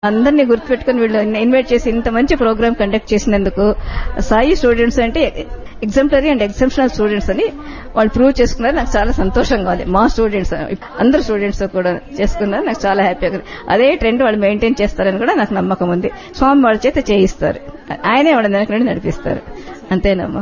అందరినీ గుర్తుపెట్టుకుని వీళ్ళు ఇన్వైట్ చేసి ఇంత మంచి ప్రోగ్రామ్ కండక్ట్ చేసినందుకు సాయి స్టూడెంట్స్ అంటే ఎగ్జాంపులరీ అండ్ ఎగ్జామ్షనల్ స్టూడెంట్స్ అని వాళ్ళు ప్రూవ్ చేసుకున్నారు నాకు చాలా సంతోషంగా ఉంది మా స్టూడెంట్స్ అందరు స్టూడెంట్స్ కూడా చేసుకున్నారు నాకు చాలా హ్యాపీగా ఉంది అదే ట్రెండ్ వాళ్ళు మెయింటైన్ చేస్తారని కూడా నాకు నమ్మకం ఉంది స్వామి వాళ్ళ చేత చేయిస్తారు ఆయనే వాళ్ళ వెనక నుండి నడిపిస్తారు అంతేనమ్మా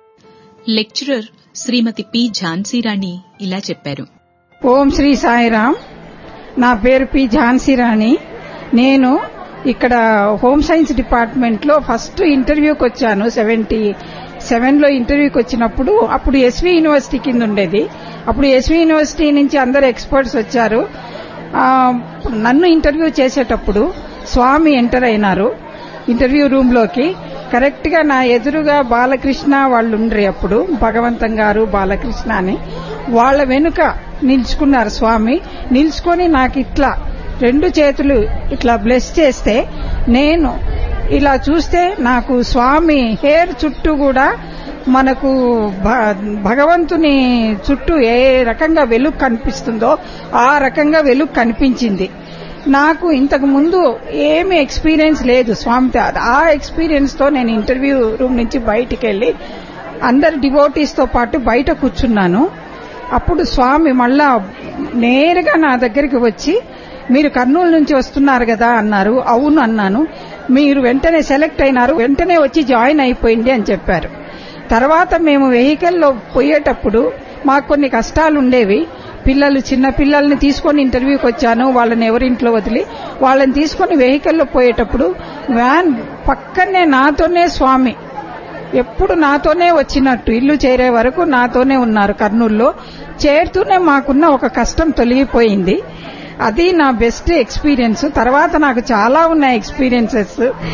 లెక్చరర్ శ్రీమతి పి ఝాన్సీరాణి ఇలా చెప్పారు ఓం శ్రీ సాయిరామ్ నా పేరు పి ఝాన్సీ రాణి నేను ఇక్కడ హోమ్ సైన్స్ డిపార్ట్మెంట్ లో ఫస్ట్ ఇంటర్వ్యూకి వచ్చాను సెవెంటీ సెవెన్ లో ఇంటర్వ్యూకి వచ్చినప్పుడు అప్పుడు ఎస్వి యూనివర్సిటీ కింద ఉండేది అప్పుడు ఎస్వి యూనివర్సిటీ నుంచి అందరు ఎక్స్పర్ట్స్ వచ్చారు ఆ, నన్ను ఇంటర్వ్యూ చేసేటప్పుడు స్వామి ఎంటర్ అయినారు ఇంటర్వ్యూ రూమ్ లోకి కరెక్ట్ గా నా ఎదురుగా బాలకృష్ణ వాళ్ళు ఉండ్రి అప్పుడు భగవంతం గారు బాలకృష్ణ అని వాళ్ళ వెనుక నిల్చుకున్నారు స్వామి నిల్చుకొని నాకు ఇట్లా రెండు చేతులు ఇట్లా బ్లెస్ చేస్తే నేను ఇలా చూస్తే నాకు స్వామి హెయిర్ చుట్టూ కూడా మనకు భ- భగవంతుని చుట్టూ ఏ రకంగా వెలుగు కనిపిస్తుందో ఆ రకంగా వెలుగు కనిపించింది నాకు ఇంతకు ముందు ఏమి ఎక్స్పీరియన్స్ లేదు స్వామితో ఆ ఎక్స్పీరియన్స్ తో నేను ఇంటర్వ్యూ రూమ్ నుంచి బయటికి వెళ్లి అందరు డివోటీస్ తో పాటు బయట కూర్చున్నాను అప్పుడు స్వామి మళ్ళా నేరుగా నా దగ్గరికి వచ్చి మీరు కర్నూలు నుంచి వస్తున్నారు కదా అన్నారు అవును అన్నాను మీరు వెంటనే సెలెక్ట్ అయినారు వెంటనే వచ్చి జాయిన్ అయిపోయింది అని చెప్పారు తర్వాత మేము వెహికల్లో పోయేటప్పుడు మాకు కొన్ని కష్టాలు ఉండేవి పిల్లలు చిన్న పిల్లల్ని తీసుకొని ఇంటర్వ్యూకి వచ్చాను వాళ్ళని ఎవరింట్లో వదిలి వాళ్ళని తీసుకొని వెహికల్లో పోయేటప్పుడు వ్యాన్ పక్కనే నాతోనే స్వామి ఎప్పుడు నాతోనే వచ్చినట్టు ఇల్లు చేరే వరకు నాతోనే ఉన్నారు కర్నూలులో చేరుతూనే మాకున్న ఒక కష్టం తొలగిపోయింది అది నా బెస్ట్ ఎక్స్పీరియన్స్ తర్వాత నాకు చాలా ఉన్నాయి ఎక్స్పీరియన్సెస్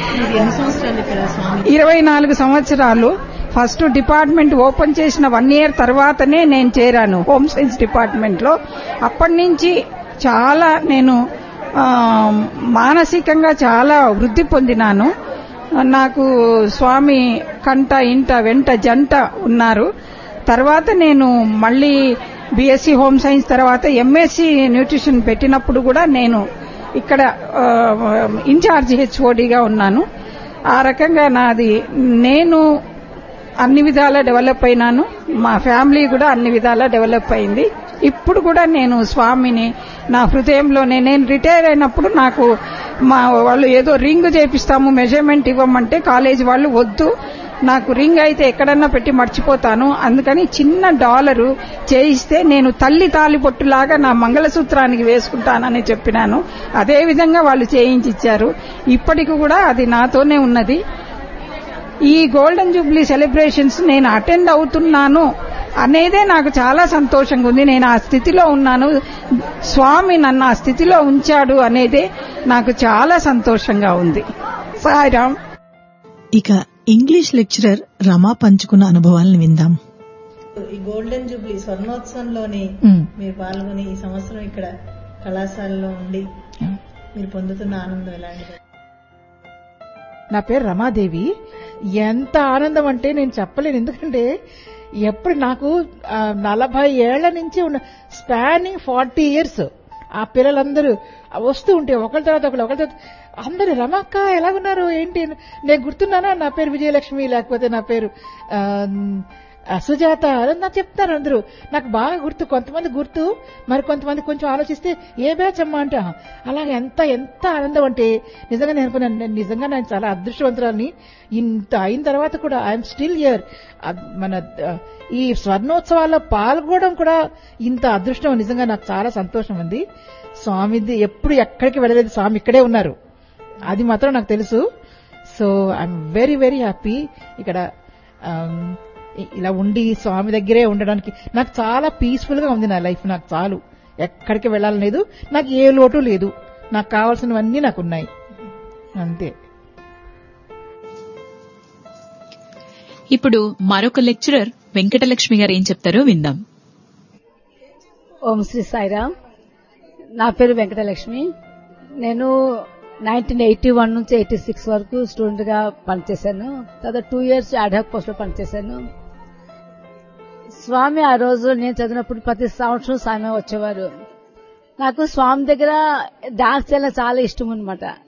ఇరవై నాలుగు సంవత్సరాలు ఫస్ట్ డిపార్ట్మెంట్ ఓపెన్ చేసిన వన్ ఇయర్ తర్వాతనే నేను చేరాను హోమ్ సైన్స్ డిపార్ట్మెంట్ లో అప్పటి నుంచి చాలా నేను ఆ, మానసికంగా చాలా వృద్ధి పొందినాను నాకు స్వామి కంట ఇంట వెంట జంట ఉన్నారు తర్వాత నేను మళ్ళీ బీఎస్సీ హోమ్ సైన్స్ తర్వాత ఎంఎస్సీ న్యూట్రిషన్ పెట్టినప్పుడు కూడా నేను ఇక్కడ ఆ, ఇన్ఛార్జ్ హెచ్ఓడిగా ఉన్నాను ఆ రకంగా నాది నేను అన్ని విధాలా డెవలప్ అయినాను మా ఫ్యామిలీ కూడా అన్ని విధాలా డెవలప్ అయింది ఇప్పుడు కూడా నేను స్వామిని నా హృదయంలోనే నేను రిటైర్ అయినప్పుడు నాకు మా వాళ్ళు ఏదో రింగ్ చేపిస్తాము మెజర్మెంట్ ఇవ్వమంటే కాలేజ్ వాళ్ళు వద్దు నాకు రింగ్ అయితే ఎక్కడన్నా పెట్టి మర్చిపోతాను అందుకని చిన్న డాలరు చేయిస్తే నేను తల్లి తాలిబొట్టులాగా నా మంగళసూత్రానికి వేసుకుంటానని చెప్పినాను అదే విధంగా వాళ్ళు చేయించి ఇచ్చారు ఇప్పటికి కూడా అది నాతోనే ఉన్నది ఈ గోల్డెన్ జూబ్లీ సెలబ్రేషన్స్ నేను అటెండ్ అవుతున్నాను అనేదే నాకు చాలా సంతోషంగా ఉంది నేను ఆ స్థితిలో ఉన్నాను స్వామి నన్ను ఆ స్థితిలో ఉంచాడు అనేదే నాకు చాలా సంతోషంగా ఉంది సాయిరామ్ ఇక ఇంగ్లీష్ లెక్చరర్ రమా పంచుకున్న అనుభవాలను విందాం ఈ గోల్డెన్ జూబ్లీ స్వర్ణోత్సవంలోని మీరు పాల్గొని ఈ సంవత్సరం ఇక్కడ కళాశాలలో ఉండి మీరు పొందుతున్న ఆనందం ఎలాంటిది నా పేరు రమాదేవి ఎంత ఆనందం అంటే నేను చెప్పలేను ఎందుకంటే ఎప్పుడు నాకు ఆ, నలభై ఏళ్ల నుంచి ఉన్న స్పానింగ్ ఫార్టీ ఇయర్స్ ఆ పిల్లలందరూ వస్తూ ఉంటే ఒకరి తర్వాత ఒకరు ఒకరి తర్వాత అందరు రమక్క ఎలాగున్నారు ఏంటి నేను గుర్తున్నానా నా పేరు విజయలక్ష్మి లేకపోతే నా పేరు ఆ, ఆ, సుజాత అని నాకు చెప్తారు అందరూ నాకు బాగా గుర్తు కొంతమంది గుర్తు మరి కొంతమంది కొంచెం ఆలోచిస్తే ఏ బ్యాచ్ అమ్మా అంటే "ఆ, అలాగే ఎంత ఎంత ఆనందం అంటే నిజంగా నేను అనుకున్నాను నేను నిజంగా నేను చాలా అదృష్టవంతురాలని ఇంత అయిన తర్వాత కూడా ఐఎమ్ స్టిల్ ఇయర్ మన ఆ, ఈ స్వర్ణోత్సవాల్లో పాల్గొనడం కూడా ఇంత అదృష్టం నిజంగా నాకు చాలా సంతోషం ఉంది స్వామిది ఎప్పుడు ఎక్కడికి వెళ్ళలేదు స్వామి ఇక్కడే ఉన్నారు అది మాత్రం నాకు తెలుసు so I'm very very happy ఇక్కడ ఆమ్, ఇ- ఇలా ఉండి స్వామి దగ్గరే ఉండడానికి నాకు చాలా పీస్ఫుల్ గా ఉంది నా లైఫ్ నాకు చాలు ఎక్కడికి వెళ్ళాలని లేదు నాకు ఏ లోటు లేదు నాకు కావాల్సినవన్నీ నాకు ఉన్నాయి అంతే ఇప్పుడు మరొక లెక్చరర్ వెంకటలక్ష్మి గారు ఏం చెప్తారో విందాం ఓం శ్రీ సాయిరామ్ నా పేరు వెంకటలక్ష్మి నేను నైన్టీన్ ఎయిటీ వన్ నుంచి ఎయిటీ సిక్స్ వరకు స్టూడెంట్ గా పనిచేశాను తర్వాత టూ ఇయర్స్ అడాక్ పోస్ట్ లో పనిచేశాను స్వామి ఆ రోజు నేను చదివినప్పుడు ప్రతి సంవత్సరం స్వామి వచ్చేవారు నాకు స్వామి దగ్గర డాన్స్ చేయడం చాలా ఇష్టం అనమాట